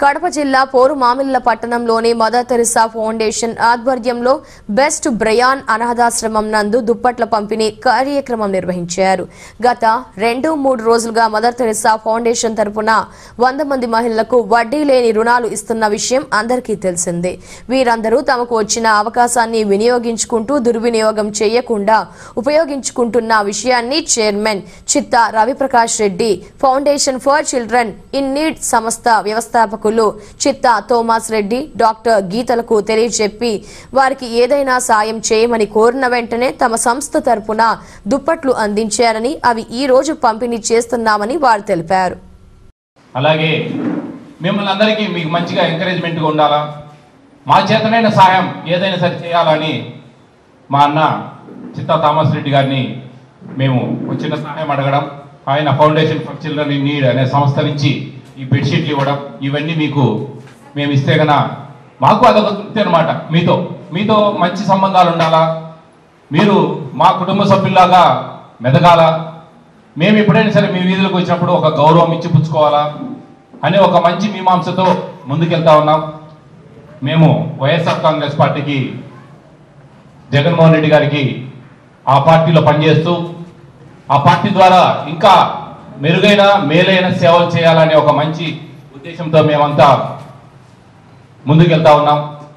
కడప జిల్లా పోరుమామిళ్ల పట్టణంలోని mother Teresa foundation ఆధ్వర్యంలో బెస్ట్ బ్రయాన్ అనాథాశ్రమం నందు దుప్పట్ల పంపిణీ కార్యక్రమం నిర్వహించారు గత రెండు మూడు రోజులుగా మదర్ తెరిసా ఫౌండేషన్ తరపున వంద మంది మహిళలకు వడ్డీ లేని రుణాలు ఇస్తున్న విషయం అందరికీ తెలిసిందే వీరందరూ తమకు వచ్చిన అవకాశాన్ని వినియోగించుకుంటూ దుర్వినియోగం చేయకుండా ఉపయోగించుకుంటున్న విషయాన్ని chairman Chitta Raviprakash Reddy foundation for children in need సంస్థ వ్యవస్థాపకులు చిత్తా థోమాస్ రెడ్డి డాక్టర్ గీతలకు తెలియజెప్పి వారికి ఏదైనా సాయం చేయమని కోరిన వెంటనే తమ సంస్థ తరపున దుప్పట్లు అందించారని అవి ఈ రోజు పంపిణీ చేస్తున్నామని వారు తెలిపారు అలాగే మిమ్మల్ని అందరికీ మీకు మంచిగా ఎంకరేజ్మెంట్గా ఉండాలా మా చేతనైన సహాయం ఏదైనా సరే చేయాలని మా అన్న చిత్తా థామస్ రెడ్డి గారిని మేము ఒక చిన్న సహాయం అడగడం ఆయన foundation for children in need అనే సంస్థ నుంచి ఈ బెడ్షీట్లు ఇవ్వడం ఇవన్నీ మీకు మేము ఇస్తే గన మాకు అదొక తృప్తి అనమాట మీతో మీతో మంచి సంబంధాలు ఉండాలా మీరు మా కుటుంబ సభ్యుల్లాగా మెదగాల మేము ఎప్పుడైనా సరే మీ వీధులకు వచ్చినప్పుడు ఒక గౌరవం ఇచ్చి పుచ్చుకోవాలా అనే ఒక మంచి మీమాంసతో ముందుకెళ్తా ఉన్నాం మేము వైఎస్ఆర్ కాంగ్రెస్ పార్టీకి జగన్మోహన్ రెడ్డి గారికి ఆ పార్టీలో పనిచేస్తూ ఆ పార్టీ ద్వారా ఇంకా మెరుగైన మేలైన సేవలు చేయాలనే ఒక మంచి ఉద్దేశంతో మేమంతా ముందుకెళ్తా ఉన్నాం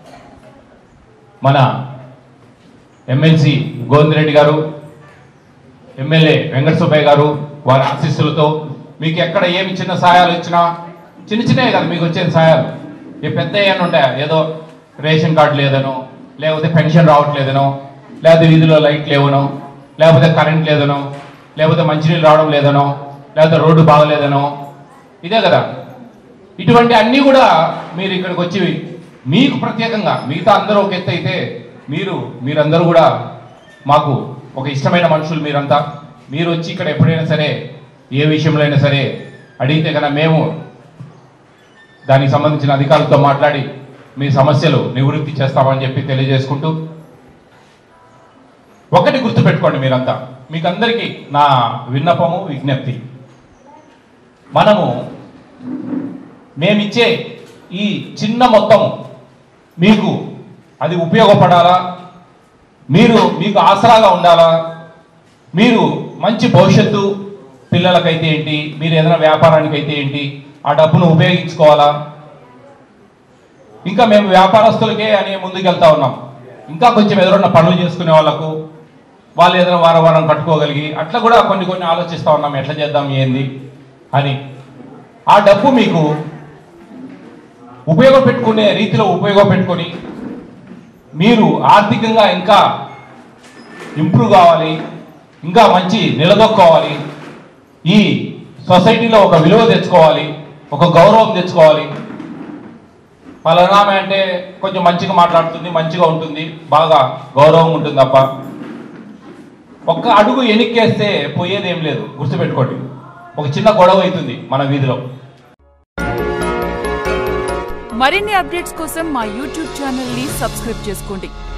మన ఎమ్మెల్సీ గోవిందరెడ్డి గారు ఎమ్మెల్యే వెంకట సుబ్బయ్య గారు వారి ఆశీస్సులతో మీకు ఎక్కడ ఏమి చిన్న సహాయాలు ఇచ్చినా చిన్న చిన్నవి కదా మీకు వచ్చే సహాయాలు ఏ పెద్ద ఏమైనా ఉంటాయా ఏదో రేషన్ కార్డు లేదనో లేకపోతే పెన్షన్ రావట్లేదనో లేకపోతే వీధిలో లైట్ లేవనో లేకపోతే కరెంట్ లేదనో లేకపోతే మంచినీళ్ళు రావడం లేదనో లేకపోతే రోడ్డు బాగలేదనో ఇదే కదా ఇటువంటి అన్నీ కూడా మీరు ఇక్కడికి వచ్చి మీకు ప్రత్యేకంగా మిగతా అందరూ ఒక ఎత్తు అయితే మీరు మీరందరూ కూడా మాకు ఒక ఇష్టమైన మనుషులు మీరంతా మీరు వచ్చి ఇక్కడ ఎప్పుడైనా సరే ఏ విషయంలో అయినా సరే అడిగితే కనుక మేము దానికి సంబంధించిన అధికారులతో మాట్లాడి మీ సమస్యలు నివృత్తి చేస్తామని చెప్పి తెలియజేసుకుంటూ ఒకటి గుర్తుపెట్టుకోండి మీరంతా మీకు అందరికీ నా విన్నపము విజ్ఞప్తి మనము మేమిచ్చే ఈ చిన్న మొత్తము మీకు అది ఉపయోగపడాలా మీరు మీకు ఆసరాగా ఉండాలా మీరు మంచి భవిష్యత్తు పిల్లలకైతే ఏంటి మీరు ఏదైనా వ్యాపారానికి అయితే ఏంటి ఆ డబ్బును ఉపయోగించుకోవాలా ఇంకా మేము వ్యాపారస్తులకే అని ముందుకెళ్తా ఉన్నాం ఇంకా కొంచెం ఎదురున్న పనులు చేసుకునే వాళ్ళకు వాళ్ళు ఏదైనా వారం వారం కట్టుకోగలిగి అట్లా కూడా కొన్ని కొన్ని ఆలోచిస్తూ ఉన్నాం ఎట్లా చేద్దాం ఏంది అని ఆ డబ్బు మీకు ఉపయోగపెట్టుకునే రీతిలో ఉపయోగపెట్టుకొని మీరు ఆర్థికంగా ఇంకా ఇంప్రూవ్ కావాలి ఇంకా మంచి నిలదొక్కోవాలి ఈ సొసైటీలో ఒక విలువ తెచ్చుకోవాలి ఒక గౌరవం తెచ్చుకోవాలి పలానామె అంటే కొంచెం మంచిగా మాట్లాడుతుంది మంచిగా ఉంటుంది బాగా గౌరవం ఉంటుంది తప్ప ఒక్క అడుగు ఎనిక్కేస్తే పోయేది ఏం లేదు గుర్తుపెట్టుకోండి ఒక చిన్న గొడవ అవుతుంది మన వీధిలో మరిన్ని అప్డేట్స్ కోసం మా యూట్యూబ్ ఛానల్ ని సబ్స్క్రైబ్ చేసుకోండి